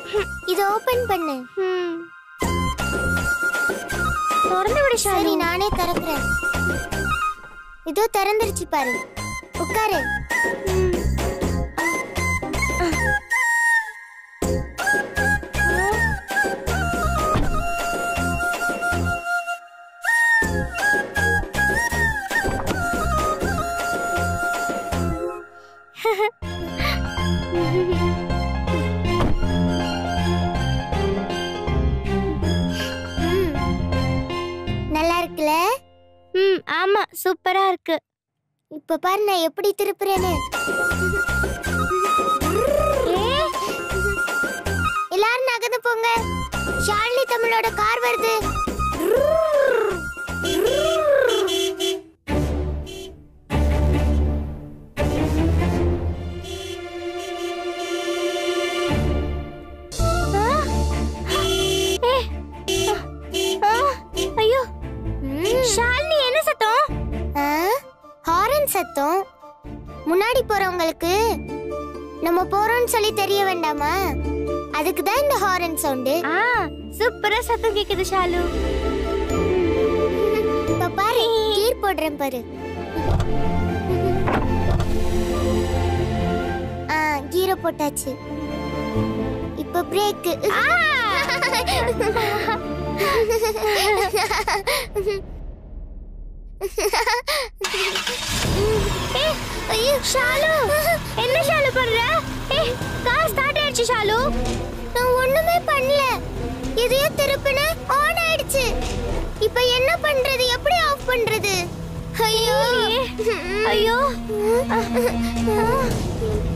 இத ஓபன் பண்ணு ம். திறந்து விடு சரி ஷாலு நானே திறக்கிறேன் இதோ திறந்துருச்சு பாரு உட்காரு ம். நல்லா இருக்குல்ல ம் ஆமா சூப்பரா இருக்கு இப்ப பாரு நான் எப்படி திருப்புறேன்னு எல்லாரும் நகர்ந்து போங்க ஷாலினி தமிழோட கார் வருது ஆ, ஐயோ ம். ஷாலினி என்ன சத்தம் ஆ, ஹாரன் சத்தம் முன்னாடி போறவங்களுக்கு நம்ம போறோம்னு சொல்லி தெரிய வேண்டாமா அதுக்கு தான் இந்த ஹாரன் சவுண்டு ஆ சூப்பரா சத்தம் கேக்குது ஷாலு இப்ப பாரு கீர் போடுறேன் பாரு ஆ கீரை போட்டாச்சு இப்ப பிரேக் ஐயோ ஷாலு என்ன ஷாலு பண்ற ஏய் கார் ஸ்டார்ட் ஆயிடுச்சு ஷாலு நான் ஒண்ணுமே பண்ணல எதையோ திருப்பின ஆன் ஆயிடுச்சு இப்ப என்ன பண்றது எப்படி ஆஃப் பண்றது ஐயோ ஐயோ